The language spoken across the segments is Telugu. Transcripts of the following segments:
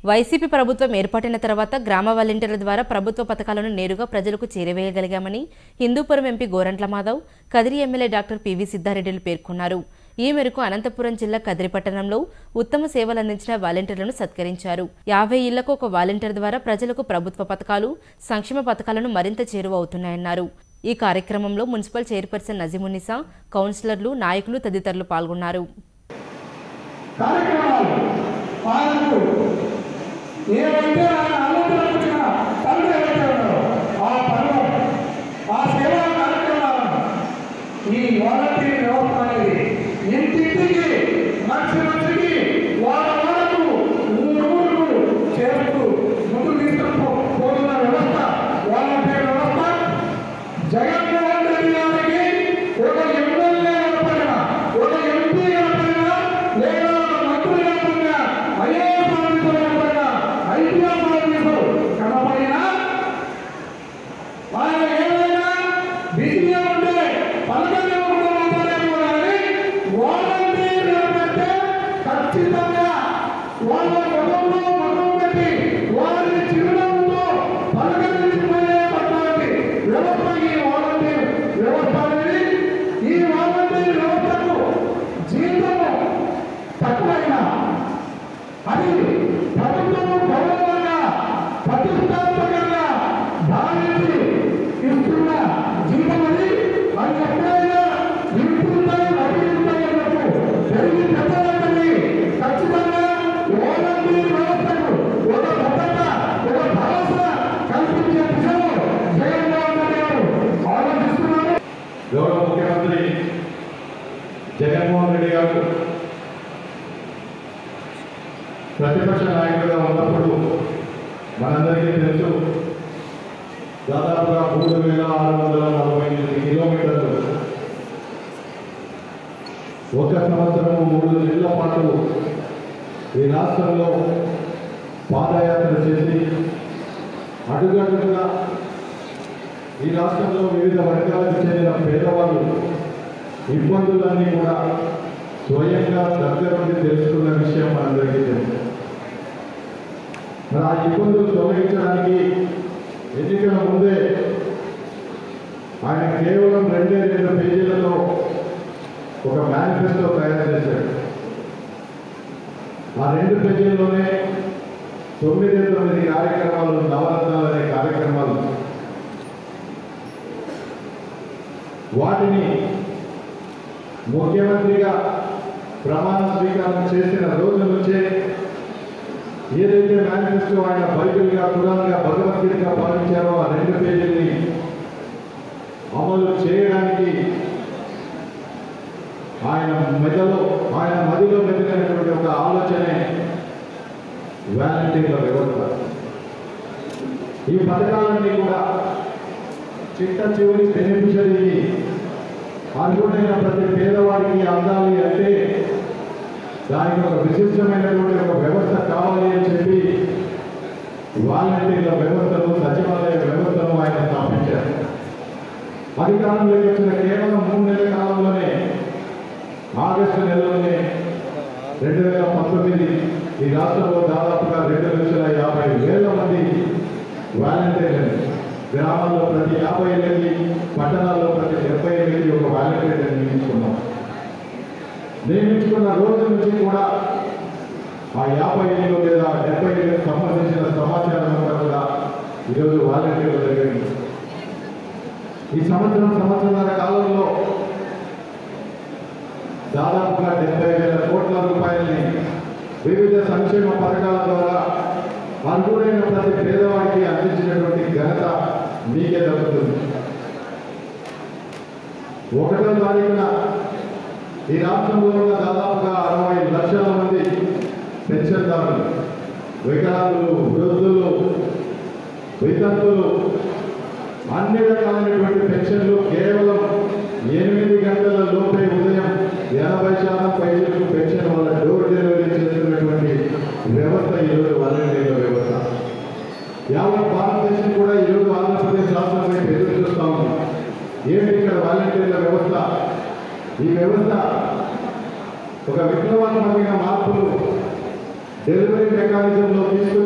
వైసీపీ ప్రభుత్వం ఏర్పాటైన తర్వాత గ్రామ వాలంటీర్ల ద్వారా ప్రభుత్వ పథకాలను నేరుగా ప్రజలకు చేరవేయగలిగామని Hindupuram MP Gorantla Madhav Kadiri MLA doctor PV సిద్ధారెడ్డిలు పేర్కొన్నారు ఈ మేరకు అనంతపురం జిల్లా కదిరి పట్టణంలో ఉత్తమ సేవలు అందించిన వాలంటీర్లను సత్కరించారు యాభై ఇళ్లకు ఒక వాలంటీర్ ద్వారా ప్రజలకు ప్రభుత్వ పథకాలు సంక్షేమ పథకాలను మరింత చేరువ అవుతున్నాయన్నారు ఈ కార్యక్రమంలో మున్సిపల్ చైర్పర్సన్ నజీమున్నిసా కౌన్సిలర్లు నాయకులు తదితరులు పాల్గొన్నారు కార్యక్రమాలు ఆయనకు ఏవైతే ఆయన ఆలోచన పనులు ఏవైతే ఉన్నారో ఆ పనులు ఆ సేవా కార్యక్రమాలను ఈ వాలంటీర్ వ్యవస్థ అనేది ఇంటింటికి మనిషి మనిషికి వాళ్ళ వాళ్ళకు ఊరు ఊరుకు చేరుతూ ముందుకు తీసుకుని పోతున్న వ్యవస్థ వాలంటీర్ వ్యవస్థ జగన్మోహన్ రెడ్డి గారికి ఒక ఎమ్మెల్యే కనపడినా ఒక ఎంపీ కనపడినా లేదా ఒక మంత్రి కనపడినా ఐఏఎస్ ఆఫీసర్ కనపడినా ఐపీఎస్ ఆఫీసర్ కనపడినా ఆయన ఏమైనా బిజీగా ఉంటే పలకనే ఉండబోతారేమో కానీ వాలంటీర్ అంటే ఖచ్చితంగా వాళ్ళ ముఖంలో ముఖం పెట్టి వారిని చిరునవ్వుతో పలకరించిపోయే పట్టాలి వ్యవస్థ ఈ వాలంటీర్ వ్యవస్థ అనేది ఈ వాలంటీర్ వ్యవస్థకు జీతము తక్కువైనా అది ప్రభుత్వము గౌరవంగా ప్రతిష్టాత్మకంగా భావించి ఇస్తున్న జీతం అది అది ఎప్పుడైనా వింటుంటాయి అభివృద్ధితాయి అన్నట్టు పెరిగి పెద్దలంటే ఖచ్చితంగా వాలంటీర్ వ్యవస్థకు ఒక భద్రత ఒక భరోసా కల్పించే దిశలో జగన్మోహన్ రెడ్డి గారు ఆలోచిస్తున్నారు గౌరవ ముఖ్యమంత్రి జగన్మోహన్ రెడ్డి గారు ప్రతిపక్ష నాయకుడిగా ఉన్నప్పుడు మనందరికీ తెలుసు దాదాపుగా మూడు వేల ఆరు వందల నలభై ఎనిమిది కిలోమీటర్లు ఒక సంవత్సరం మూడు నెలల పాటు ఈ రాష్ట్రంలో పాదయాత్ర చేసి అడుగడుగుగా ఈ రాష్ట్రంలో వివిధ వర్గాలకు చెందిన పేదవాళ్ళు ఇబ్బందులన్నీ కూడా స్వయంగా దగ్గర నుండి తెలుసుకున్న విషయం మనందరికీ తెలుసు మరి ఆ ఇబ్బందులు తొలగించడానికి ఎన్నికల ముందే ఆయన కేవలం రెండే రెండు పేజీలతో ఒక మేనిఫెస్టో తయారు చేశాడు ఆ రెండు పేజీల్లోనే తొమ్మిది తొమ్మిది కార్యక్రమాలు నవరత్నాలు అనే కార్యక్రమాలు వాటిని ముఖ్యమంత్రిగా ప్రమాణ స్వీకారం చేసిన రోజు నుంచే ఏదైతే మేనిఫెస్టో ఆయన బైబిల్గా కురాన్గా భగవద్గీతగా భావించారో ఆ రెండు పేజీల్ని అమలు చేయడానికి ఆయన మెదలో ఆయన మదిలో మెదిలినటువంటి ఒక ఆలోచనే వాలంటీర్ల వ్యవస్థ ఈ పథకాలన్నీ కూడా చిట్ట చివరి బెనిఫిషరీకి అర్హుడైన ప్రతి పేదవాడికి అందాలి అంటే దానికి ఒక విశిష్టమైనటువంటి ఒక వ్యవస్థ కావాలి అని చెప్పి వాలంటీర్ల వ్యవస్థను సచివాలయ వ్యవస్థను ఆయన స్థాపించారు అధికారంలోకి వచ్చిన కేవలం మూడు నెలల కాలంలోనే ఆగస్టు నెలలోనే రెండు వేల పంతొమ్మిది ఈ రాష్ట్రంలో దాదాపుగా రెండు లక్షల యాభై వేల మంది వాలంటీర్లను గ్రామాల్లో ప్రతి యాభై ఎనిమిది పట్టణాల్లో ప్రతి డెబ్బై ఎనిమిది ఒక వాలంటీర్లను నియమించుకున్నాం నియమించుకున్న రోజు నుంచి కూడా ఆ యాభై ఏళ్ళు లేదా డెబ్బై ఏళ్ళకి సంబంధించిన సమాచారం అంతా కూడా ఈరోజు వాలంటీర్ల దగ్గర ఉంది. ఈ సంవత్సరం సంవత్సరాల కాలంలో దాదాపుగా డెబ్బై వేల కోట్ల రూపాయలని వివిధ సంక్షేమ పథకాల ద్వారా అర్హుడైన ప్రతి పేదవాడికి అందించినటువంటి ఘనత మీకే దక్కుతుంది ఒకటో తారీఖున ఈ రాష్ట్రంలో ఉన్న దాదాపుగా అరవై లక్షల మంది పెన్షన్దారులు వికలాంగులు వృద్ధులు వితంతులు అన్ని రకాలైనటువంటి పెన్షన్లు కేవలం ఎనిమిది గంటల లోపే ఉదయం ఎనభై శాతం పైసలకు పెన్షన్ వాళ్ళ డోర్ డెలివరీ చేస్తున్నటువంటి వ్యవస్థ ఈరోజు వాలంటీర్ల వ్యవస్థ యావత్ భారతదేశం కూడా ఈరోజు ఆంధ్రప్రదేశ్ రాష్ట్రం వైపు ఎదురు చూస్తా ఉంది ఏమిటి ఇక్కడ వాలంటీర్ల వ్యవస్థ ఈ వ్యవస్థ ఒక విప్లవాత్మకమైన మార్పులు డెలివరీ మెకానిజంలో తీసుకుని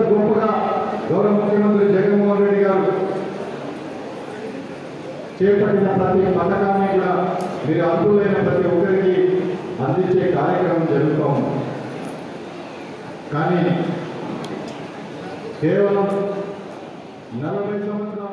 గొప్పగా గౌరవ ముఖ్యమంత్రి జగన్మోహన్ రెడ్డి గారు చేపట్టిన ప్రతి పథకాన్ని కూడా మీరు అర్హులైన ప్రతి ఒక్కరికి అందించే కార్యక్రమం జరుగుతూ ఉంది కానీ కేవలం నలభై సంవత్సరాల